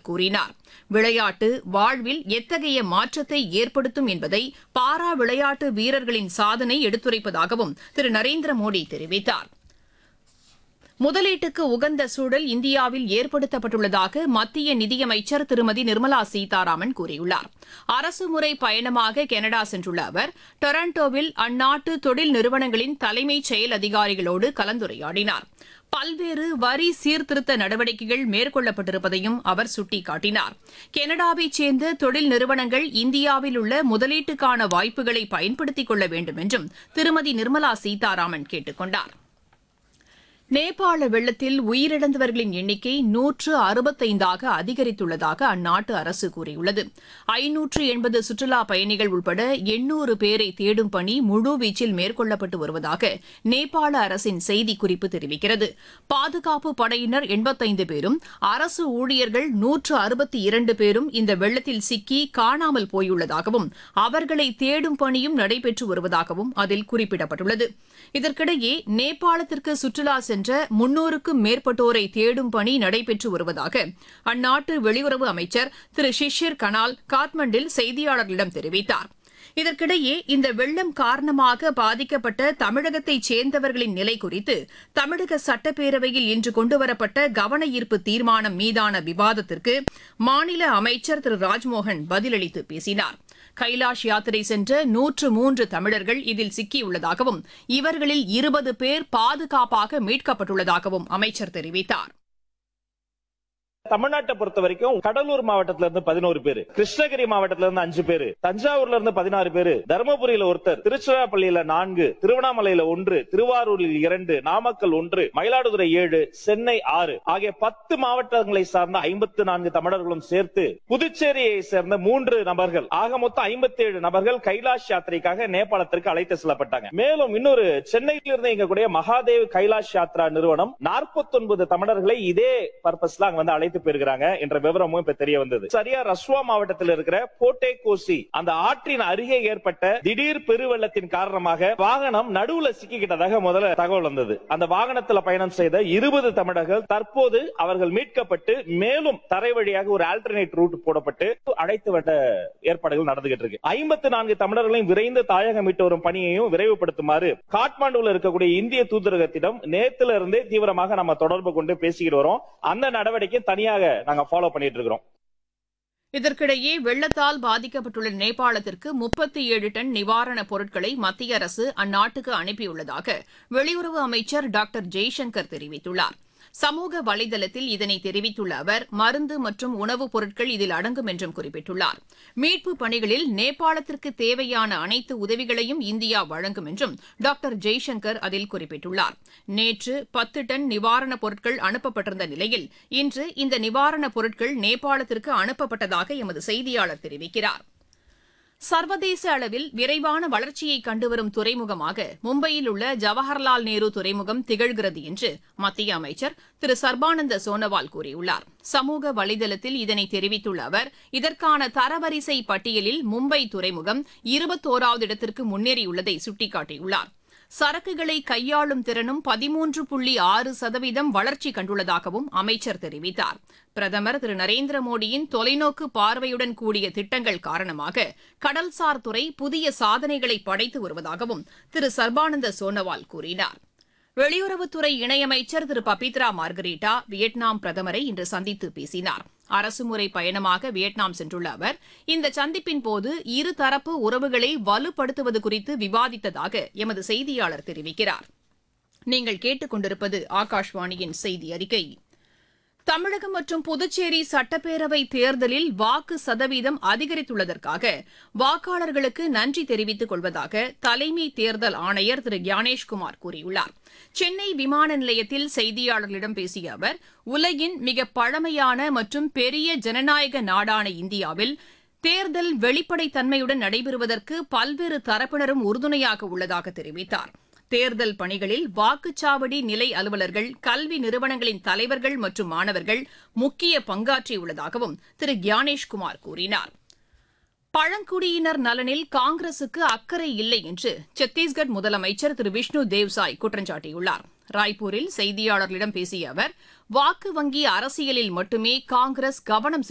அவர் கூறினார் விளையாட்டு வாழ்வில் எத்தகைய மாற்றத்தை ஏற்படுத்தும் என்பதை பாரா விளையாட்டு வீரர்களின் சாதனை எடுத்துரைப்பதாகவும் திரு நரேந்திர மோடி தெரிவித்தார் முதலீட்டுக்கு உகந்த சூழல் இந்தியாவில் ஏற்படுத்தப்பட்டுள்ளதாக மத்திய நிதியமைச்சர் திருமதி நிர்மலா சீதாராமன் கூறியுள்ளார் அரசுமுறை பயணமாக கனடா சென்றுள்ள அவர் டொரண்டோவில் அந்நாட்டு தொழில் நிறுவனங்களின் தலைமைச் செயல் அதிகாரிகளோடு கலந்துரையாடினார் பல்வேறு வரி சீர்திருத்த நடவடிக்கைகள் மேற்கொள்ளப்பட்டிருப்பதையும் அவர் சுட்டிக்காட்டினார் கனடாவைச் சேர்ந்த தொழில் நிறுவனங்கள் இந்தியாவில் உள்ள முதலீட்டுக்கான வாய்ப்புகளை பயன்படுத்திக் கொள்ள வேண்டும் என்றும் திருமதி நிர்மலா சீதாராமன் கேட்டுக் கொண்டாா் நேபாள வெள்ளத்தில் உயிரிழந்தவர்களின் எண்ணிக்கை நூற்று அறுபத்தைந்தாக அதிகரித்துள்ளதாக அந்நாட்டு அரசு கூறியுள்ளது ஐநூற்று எண்பது சுற்றுலா பயணிகள் உட்பட எண்ணூறு பேரை தேடும் பணி முழுவீச்சில் மேற்கொள்ளப்பட்டு வருவதாக நேபாள அரசின் செய்திக்குறிப்பு தெரிவிக்கிறது பாதுகாப்பு படையினர் எண்பத்தைந்து பேரும் அரசு ஊழியர்கள் நூற்று அறுபத்தி இரண்டு பேரும் இந்த வெள்ளத்தில் சிக்கி காணாமல் போயுள்ளதாகவும் அவர்களை தேடும் பணியும் நடைபெற்று வருவதாகவும் அதில் குறிப்பிடப்பட்டுள்ளது இதற்கிடையே நேபாளத்திற்கு சுற்றுலா சென்ற முன்னூறுக்கும் மேற்பட்டோரை தேடும் பணி நடைபெற்று வருவதாக அந்நாட்டு வெளியுறவு அமைச்சர் திரு ஷிஷிர் கனால் காத்மண்டில் செய்தியாளர்களிடம் தெரிவித்தார் இதற்கிடையே இந்த வெள்ளம் காரணமாக பாதிக்கப்பட்ட தமிழகத்தைச் சேர்ந்தவர்களின் நிலை குறித்து தமிழக சட்டப்பேரவையில் இன்று கொண்டுவரப்பட்ட கவன ஈர்ப்பு தீர்மானம் மீதான விவாதத்திற்கு மாநில அமைச்சர் திரு ராஜ்மோகன் பதிலளித்து பேசினார் கைலாஷ் யாத்திரை சென்ற நூற்று மூன்று தமிழர்கள் இதில் சிக்கியுள்ளதாகவும் இவர்களில் இருபது பேர் பாதுகாப்பாக மீட்கப்பட்டுள்ளதாகவும் அமைச்சர் தெரிவித்தார் தமிழ்நாட்டை பொறுத்த வரைக்கும் கடலூர் மாவட்டத்துல இருந்து பதினோரு பேரு கிருஷ்ணகிரி மாவட்டத்துல இருந்து அஞ்சு பேரு தஞ்சாவூர்ல இருந்து பதினாறு பேரு தருமபுரியில ஒருத்தர் திருச்சிராப்பள்ளியில நான்கு திருவண்ணாமலையில ஒன்று திருவாரூரில் இரண்டு நாமக்கல் ஒன்று மயிலாடுதுறை ஏழு சென்னை ஆறு ஆகிய பத்து மாவட்டங்களை சார்ந்த ஐம்பத்து நான்கு தமிழர்களும் சேர்த்து புதுச்சேரியை சேர்ந்த மூன்று நபர்கள் ஆக மொத்தம் ஐம்பத்தி ஏழு நபர்கள் கைலாஷ் யாத்திரைக்காக நேபாளத்திற்கு அழைத்து செல்லப்பட்டாங்க மேலும் இன்னொரு சென்னையில் இருந்து இயங்கக்கூடிய மகாதேவ் கைலாஷ் யாத்ரா நிறுவனம் நாற்பத்தி ஒன்பது தமிழர்களை இதே பர்பஸ்ல அங்க வந்து அழைத்து போயிருக்கிறாங்க என்ற விவரமும் இப்ப தெரிய வந்தது சரியா ரஸ்வா மாவட்டத்தில் இருக்கிற போட்டே கோசி அந்த ஆற்றின் அருகே ஏற்பட்ட திடீர் பெருவெள்ளத்தின் காரணமாக வாகனம் நடுவுல சிக்கிக்கிட்டதாக முதல்ல தகவல் வந்தது அந்த வாகனத்துல பயணம் செய்த இருபது தமிழர்கள் தற்போது அவர்கள் மீட்கப்பட்டு மேலும் தரை வழியாக ஒரு ஆல்டர்னேட் ரூட் போடப்பட்டு அழைத்து வந்த ஏற்பாடுகள் நடந்துகிட்டு இருக்கு ஐம்பத்தி நான்கு தமிழர்களையும் விரைந்து தாயகம் மீட்டு வரும் பணியையும் விரைவுபடுத்துமாறு காட்மாண்டுல இருக்கக்கூடிய இந்திய தூதரகத்திடம் நேத்துல இருந்தே தீவிரமாக நம்ம தொடர்பு கொண்டு பேசிக்கிட்டு வரோம் அந்த நடவடிக்கை தனியாக நாங்க ஃபாலோ பண்ணிட்டு இருக்கிறோம் இதற்கிடையே வெள்ளத்தால் பாதிக்கப்பட்டுள்ள நேபாளத்திற்கு முப்பத்தி ஏழு டன் நிவாரணப் பொருட்களை மத்திய அரசு அந்நாட்டுக்கு அனுப்பியுள்ளதாக வெளியுறவு அமைச்சர் டாக்டர் ஜெய்சங்கர் தெரிவித்துள்ளார் சமூக வலைதளத்தில் இதனை தெரிவித்துள்ள அவர் மருந்து மற்றும் உணவுப் பொருட்கள் இதில் அடங்கும் என்றும் குறிப்பிட்டுள்ளார் மீட்பு பணிகளில் நேபாளத்திற்கு தேவையான அனைத்து உதவிகளையும் இந்தியா வழங்கும் என்றும் டாக்டர் ஜெய்சங்கர் அதில் குறிப்பிட்டுள்ளார் நேற்று பத்து டன் நிவாரணப் பொருட்கள் அனுப்பப்பட்டிருந்த நிலையில் இன்று இந்த நிவாரணப் பொருட்கள் நேபாளத்திற்கு அனுப்பப்பட்டதாக எமது செய்தியாளர் தெரிவிக்கிறார் சர்வதேச அளவில் விரைவான வளர்ச்சியை கண்டுவரும் துறைமுகமாக மும்பையில் உள்ள ஜவஹர்லால் நேரு துறைமுகம் திகழ்கிறது என்று மத்திய அமைச்சர் திரு சர்பானந்த சோனோவால் கூறியுள்ளார் சமூக வலைதளத்தில் இதனை தெரிவித்துள்ள அவர் இதற்கான தரவரிசை பட்டியலில் மும்பை துறைமுகம் இருபத்தோராவது இடத்திற்கு முன்னேறியுள்ளதை சுட்டிக்காட்டியுள்ளார் சரக்குகளை கையாளும் திறனும் பதிமூன்று புள்ளி ஆறு சதவீதம் வளர்ச்சி கண்டுள்ளதாகவும் அமைச்சர் தெரிவித்தார் பிரதமர் திரு நரேந்திர மோடியின் தொலைநோக்கு பார்வையுடன் கூடிய திட்டங்கள் காரணமாக கடல்சார் துறை புதிய சாதனைகளை படைத்து வருவதாகவும் திரு சர்பானந்த சோனோவால் கூறினார் வெளியுறவுத்துறை இணையமைச்சர் திரு பபித்ரா மார்கரீட்டா வியட்நாம் பிரதமரை இன்று சந்தித்து பேசினார் அரசுமுறை பயணமாக வியட்நாம் சென்றுள்ள அவர் இந்த சந்திப்பின் போது இருதரப்பு உறவுகளை வலுப்படுத்துவது குறித்து விவாதித்ததாக எமது செய்தியாளர் தெரிவிக்கிறார் நீங்கள் கேட்டுக்கொண்டிருப்பது ஆகாஷ்வாணியின் செய்தி அறிக்கை தமிழகம் மற்றும் புதுச்சேரி சட்டப்பேரவை தேர்தலில் வாக்கு சதவீதம் அதிகரித்துள்ளதற்காக வாக்காளர்களுக்கு நன்றி தெரிவித்துக் கொள்வதாக தலைமை தேர்தல் ஆணையர் திரு ஞானேஷ்குமார் கூறியுள்ளார் சென்னை விமான நிலையத்தில் செய்தியாளர்களிடம் பேசிய அவர் உலகின் மிக பழமையான மற்றும் பெரிய ஜனநாயக நாடான இந்தியாவில் தேர்தல் வெளிப்படைத்தன்மையுடன் நடைபெறுவதற்கு பல்வேறு தரப்பினரும் உறுதுணையாக உள்ளதாக தெரிவித்தார் தேர்தல் பணிகளில் வாக்குச்சாவடி நிலை அலுவலர்கள் கல்வி நிறுவனங்களின் தலைவர்கள் மற்றும் மாணவர்கள் முக்கிய பங்காற்றியுள்ளதாகவும் திரு கியானேஷ்குமார் கூறினார் பழங்குடியினர் நலனில் காங்கிரசுக்கு அக்கறை இல்லை என்று சத்தீஸ்கர் முதலமைச்சர் திரு விஷ்ணு தேவ்சாய் குற்றம் சாட்டியுள்ளார் ராய்ப்பூரில் செய்தியாளர்களிடம் பேசிய அவர் வாக்கு வங்கி அரசியலில் மட்டுமே காங்கிரஸ் கவனம்